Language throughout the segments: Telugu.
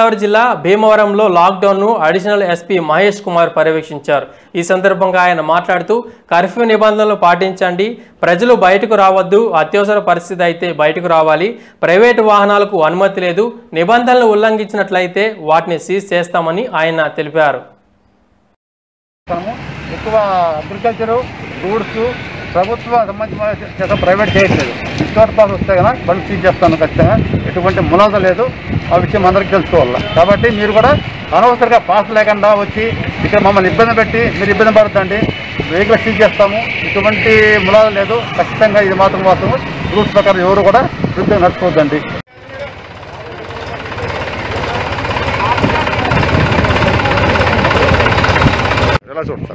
గోదావరి జిల్లా భీమవరంలో లాక్డౌన్ను అడిషనల్ ఎస్పీ మహేష్ కుమార్ పర్యవేక్షించారు ఈ సందర్భంగా ఆయన మాట్లాడుతూ కర్ఫ్యూ నిబంధనలు పాటించండి ప్రజలు బయటకు రావద్దు అత్యవసర పరిస్థితి అయితే బయటకు రావాలి ప్రైవేటు వాహనాలకు అనుమతి లేదు నిబంధనలు ఉల్లంఘించినట్లయితే వాటిని సీజ్ చేస్తామని ఆయన తెలిపారు చేస్తాము ఎక్కువ అగ్రికల్చరు గూడ్స్ ప్రభుత్వ సంబంధించిన చేత ప్రైవేట్ చేయట్లేదు వితౌట్ పాస్ వస్తే కనుక బండి సీజ్ చేస్తాను ఖచ్చితంగా ఎటువంటి ములాద లేదు ఆ విషయం అందరికీ తెలుసుకోవాలి కాబట్టి మీరు కూడా అనవసరంగా పాస్ లేకుండా వచ్చి ఇక్కడ మమ్మల్ని ఇబ్బంది పెట్టి మీరు ఇబ్బంది పడుతుంది వెహికల్ సీజ్ చేస్తాము ఎటువంటి ములాద లేదు ఖచ్చితంగా ఇది మాత్రం మాత్రం రూల్స్ ప్రకారం ఎవరు కూడా వృద్ధి నడుచుకోవద్దండి ఎలా చూడండి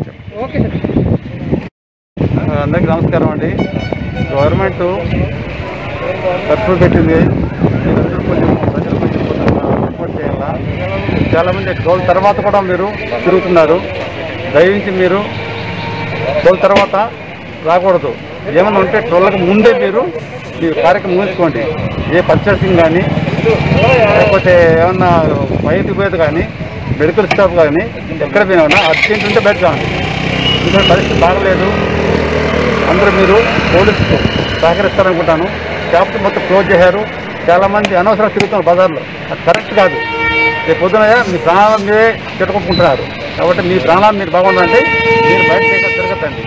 అందరికీ నమస్కారం అండి గవర్నమెంట్ కర్ఫ్యూ పెట్టింది మీరందరూ కొంచెం ప్రజలు కొంచెం సపోర్ట్ చేయాలా చాలామంది టోల్ తర్వాత కూడా మీరు తిరుగుతున్నారు దయించి మీరు టోల్ తర్వాత రాకూడదు ఏమైనా ఉంటే టోళ్ళకి ముందే మీరు మీ కార్యక్రమం ముగించుకోండి ఏ పర్చేసింగ్ కానీ లేకపోతే ఏమన్నా బయటకు పోయేది కానీ మెడికల్ స్టాఫ్ కానీ ఎక్కడ పోయినా అర్జెంట్ ఉంటే బయట రాండి ఇంకా పరిస్థితి బాగలేదు అందరూ మీరు పోలీసుకు సహకరిస్తారనుకుంటాను షాప్స్ మొత్తం క్లోజ్ చేశారు చాలామంది అనవసరం తిరుగుతున్నారు బజార్లో అది కరెక్ట్ కాదు రేపు పొద్దున మీ ప్రాణాలను మీరే చెట్టుకుంటున్నారు కాబట్టి మీ ప్రాణాలు మీరు బాగుండాలంటే మీరు బయట చేయక తిరగద్దండి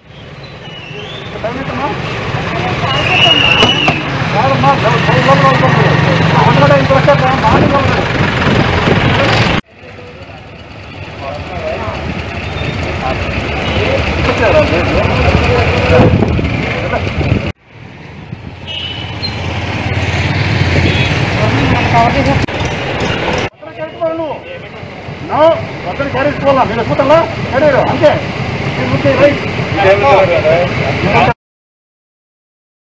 ఒక్కరి క్యారేజ్ పోవాలా మీరు ఎక్కుతారా క్యారేజ్ అంతే మీరు ఊరికే రైట్.